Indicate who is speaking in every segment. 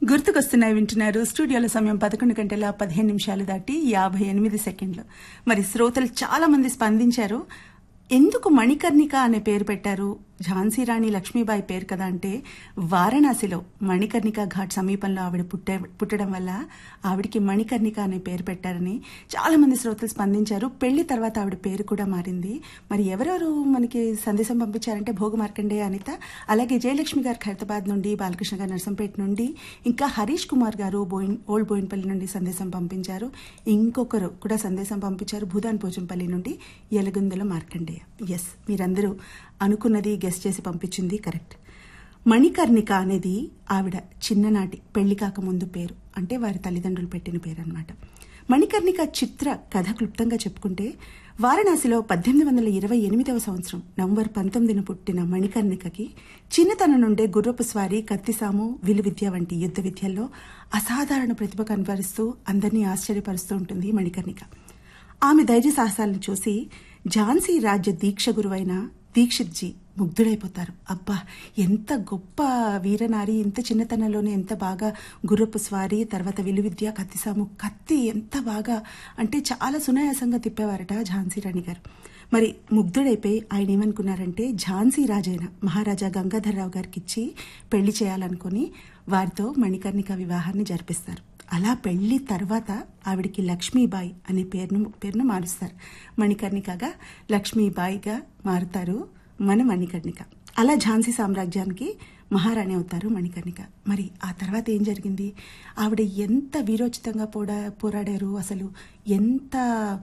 Speaker 1: గుర్తుకొస్తున్నాయి వింటున్నారు స్టూడియోలో సమయం పదకొండు గంటల పదిహేను నిమిషాలు దాటి యాభై ఎనిమిది సెకండ్లు మరి శ్రోతలు చాలా మంది స్పందించారు ఎందుకు మణికర్ణిక అనే పేరు పెట్టారు ఝాన్సీ రాణి లక్ష్మీబాయి పేరు కదా అంటే వారణాసిలో మణికర్ణిక ఘాట్ సమీపంలో ఆవిడ పుట్టే పుట్టడం వల్ల ఆవిడికి మణికర్ణిక అనే పేరు పెట్టారని చాలా మంది శ్రోతలు స్పందించారు పెళ్లి తర్వాత ఆవిడ పేరు కూడా మారింది మరి ఎవరెవరు మనకి సందేశం పంపించారంటే భోగ మార్కండేయ అనిత అలాగే జయలక్ష్మి గారు ఖైరతాబాద్ నుండి బాలకృష్ణ గారు నర్సంపేట నుండి ఇంకా హరీష్ కుమార్ గారు బోయిన్ ఓల్డ్ బోయిన్పల్లి నుండి సందేశం పంపించారు ఇంకొకరు కూడా సందేశం పంపించారు భూదాన్ పోచంపల్లి నుండి ఎలగుందల మార్కండేయ ఎస్ మీరందరూ అనుకున్నది గెస్ట్ చేసి పంపించింది కరెక్ట్ మణికర్ణిక అనేది ఆవిడ చిన్ననాటి పెళ్లి కాకముందు పేరు అంటే వారి తల్లిదండ్రులు పెట్టిన పేరు అనమాట మణికర్ణిక చిత్ర కథ క్లుప్తంగా చెప్పుకుంటే వారణాసిలో పద్దెనిమిది వందల ఇరవై ఎనిమిదవ సంవత్సరం నవంబర్ పంతొమ్మిదిన పుట్టిన మణికర్ణికకి చిన్నతనం నుండే గుర్రపు స్వారీ కత్తిసాము విలువిద్య వంటి యుద్ధ విద్యల్లో అసాధారణ ప్రతిభ కనబరుస్తూ అందరినీ ఆశ్చర్యపరుస్తూ ఉంటుంది మణికర్ణిక ఆమె ధైర్య సాహసాలను చూసి ఝాన్సీ రాజ్య దీక్ష గురువైన దీక్షిత్జీ ముగ్ధుడైపోతారు అబ్బా ఎంత గొప్ప వీరనారి ఇంత చిన్నతనంలోనే ఎంత బాగా గుర్రపు స్వారీ తర్వాత విలువిద్య కత్తిసాము కత్తి ఎంత బాగా అంటే చాలా సునాయాసంగా తిప్పేవారట ఝాన్సీ రాణి గారు మరి ముగ్ధుడైపోయి ఆయన ఏమనుకున్నారంటే ఝాన్సీ రాజైన మహారాజా గంగాధర్రావు గారికి ఇచ్చి పెళ్లి చేయాలనుకుని వారితో మణికర్ణిక వివాహాన్ని జరిపిస్తారు అలా పెళ్లి తర్వాత ఆవిడికి లక్ష్మీబాయి అనే పేరును పేరును మారుస్తారు మణికర్ణికగా లక్ష్మీబాయిగా మారుతారు మన మణికర్ణిక అలా ఝాన్సీ సామ్రాజ్యానికి మహారాణి అవుతారు మణికర్ణిక మరి ఆ తర్వాత ఏం జరిగింది ఆవిడ ఎంత వీరోచితంగా పోడా పోరాడారు అసలు ఎంత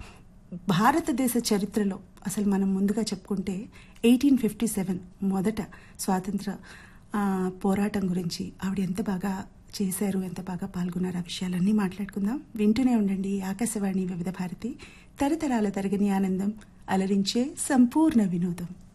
Speaker 1: భారతదేశ చరిత్రలో అసలు మనం ముందుగా చెప్పుకుంటే ఎయిటీన్ ఫిఫ్టీ సెవెన్ మొదట స్వాతంత్ర ఆ, పోరాటం గురించి ఆవిడ ఎంత బాగా చేశారు ఎంత బాగా పాల్గొన్నారు ఆ విషయాలన్నీ మాట్లాడుకుందాం వింటూనే ఉండండి ఆకాశవాణి వివిధ భారతి తరతరాల తరగని ఆనందం అలరించే సంపూర్ణ వినోదం